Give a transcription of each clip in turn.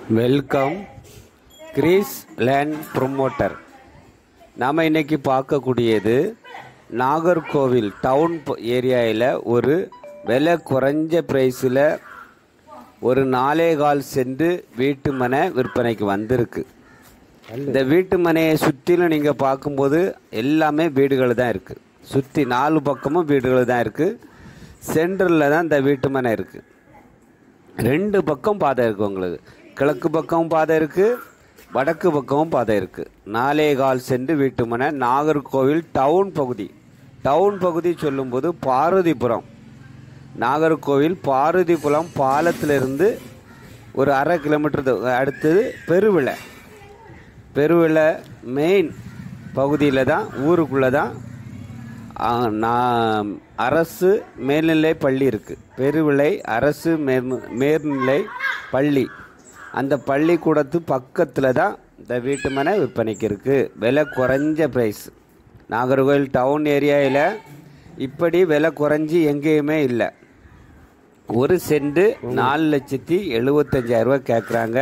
welcome Greece land promoter நாம் இன்னைக்கு பார்க்கக்கூடியது நாகர்கோவில் டவுன் ஏரியாவில் ஒரு விலை குறைஞ்ச ப்ரைஸில் ஒரு நாலே கால் சென்று வீட்டு மனை விற்பனைக்கு வந்திருக்கு இந்த வீட்டு மனையை சுற்றிலும் நீங்கள் பார்க்கும்போது எல்லாமே வீடுகள் தான் இருக்குது சுற்றி நாலு பக்கமும் வீடுகள் தான் இருக்குது சென்டரில் தான் இந்த வீட்டு மனை இருக்குது ரெண்டு பக்கம் பாதை இருக்குது உங்களுக்கு கிழக்கு பக்கமும் பாதை இருக்குது வடக்கு பக்கமும் பாதை இருக்குது நாலே கால் சென்று வீட்டு மனை நாகர்கோவில் டவுன் பகுதி டவுன் பகுதி சொல்லும்போது பார்வதிபுரம் நாகர்கோவில் பார்வதிபுரம் பாலத்திலிருந்து ஒரு அரை கிலோமீட்டர் து- அடுத்தது பெருவிளை பெருவிளை மெயின் பகுதியில் தான் ஊருக்குள்ளே தான் ஆ, நான் அரசு மேல்நிலை பள்ளி இருக்குது பெருவிளை அரசு மேல் மேல்நிலை பள்ளி அந்த பள்ளிக்கூடத்து பக்கத்தில் தான் இந்த வீட்டு மனை விற்பனைக்கு இருக்குது விலை குறைஞ்ச ப்ரைஸ் நாகர்கோவில் டவுன் ஏரியாவில் இப்படி விலை குறைஞ்சி எங்கேயுமே இல்லை ஒரு சென்ட் நாலு லட்சத்தி எழுபத்தஞ்சாயிரம் ரூபாய் கேட்குறாங்க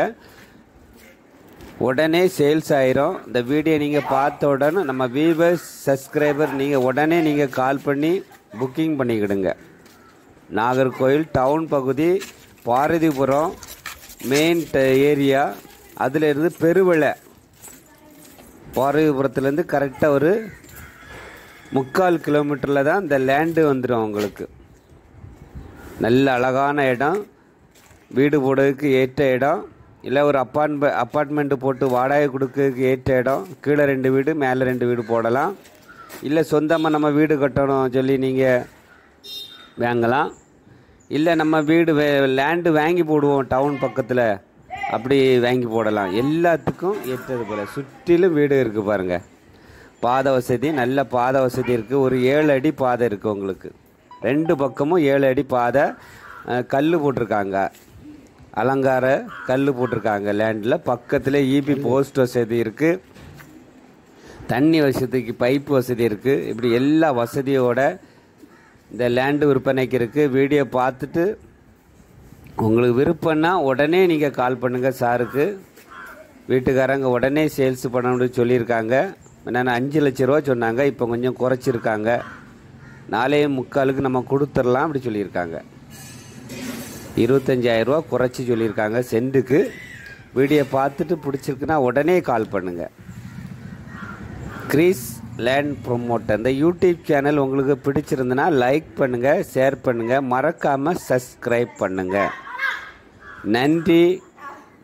உடனே சேல்ஸ் ஆயிரும் இந்த வீடியோ நீங்கள் பார்த்த உடனே நம்ம வியூவர்ஸ் சப்ஸ்கிரைபர் நீங்கள் உடனே நீங்கள் கால் பண்ணி புக்கிங் பண்ணிக்கிடுங்க நாகர்கோயில் டவுன் பகுதி பாரதிபுரம் மெயின் ஏரியா அதிலிருந்து பெருவிளை பாரதிபுரத்துலேருந்து கரெக்டாக ஒரு முக்கால் கிலோமீட்டரில் தான் இந்த லேண்டு வந்துடும் உங்களுக்கு நல்ல அழகான இடம் வீடு போடுறதுக்கு ஏற்ற இடம் இல்லை ஒரு அப்பார்ட்மெ அப்பார்ட்மெண்ட்டு போட்டு வாடகை கொடுக்கறதுக்கு ஏற்ற இடம் கீழே ரெண்டு வீடு மேலே ரெண்டு வீடு போடலாம் இல்லை சொந்தமாக நம்ம வீடு கட்டணும் சொல்லி நீங்கள் வாங்கலாம் இல்லை நம்ம வீடு வே லேண்டு வாங்கி போடுவோம் டவுன் பக்கத்தில் அப்படி வாங்கி போடலாம் எல்லாத்துக்கும் ஏற்றது போல் சுற்றிலும் வீடு இருக்குது பாருங்கள் பாதை வசதி நல்ல பாதை வசதி இருக்குது ஒரு ஏழு அடி பாதை இருக்குது உங்களுக்கு ரெண்டு பக்கமும் ஏழு அடி பாதை கல் போட்டிருக்காங்க அலங்கார கல் போட்டிருக்காங்க லேண்டில் பக்கத்தில் இபி போஸ்ட் வசதி இருக்குது தண்ணி வசதிக்கு பைப் வசதி இருக்குது இப்படி எல்லா வசதியோட இந்த லேண்டு விற்பனைக்கு இருக்குது வீடியோ பார்த்துட்டு உங்களுக்கு விருப்பம்னா உடனே நீங்கள் கால் பண்ணுங்கள் சாருக்கு வீட்டுக்காரங்க உடனே சேல்ஸ் பண்ணணும்னு சொல்லியிருக்காங்க நான் அஞ்சு லட்ச ரூபா சொன்னாங்க இப்போ கொஞ்சம் குறைச்சிருக்காங்க நாலே முக்காலுக்கு நம்ம கொடுத்துடலாம் அப்படி சொல்லியிருக்காங்க இருபத்தஞ்சாயிரம் ரூபா குறைச்சி சொல்லியிருக்காங்க சென்ட்டுக்கு வீடியோ பார்த்துட்டு பிடிச்சிருக்குன்னா உடனே கால் பண்ணுங்கள் கிரீஸ் லேண்ட் ப்ரொமோட்டர் இந்த யூடியூப் சேனல் உங்களுக்கு பிடிச்சிருந்துன்னா லைக் பண்ணுங்கள் ஷேர் பண்ணுங்கள் மறக்காமல் சப்ஸ்கிரைப் பண்ணுங்கள் நன்றி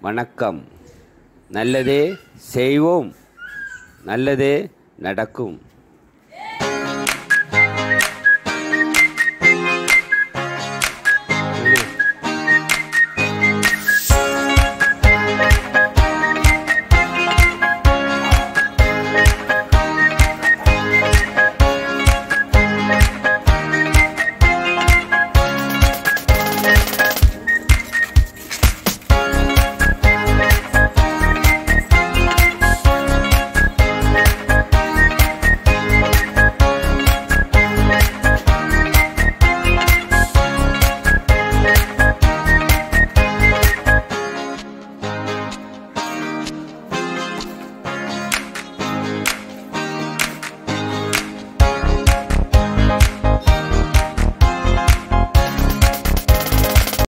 வணக்கம் நல்லதே செய்வோம் நல்லதே நடக்கும்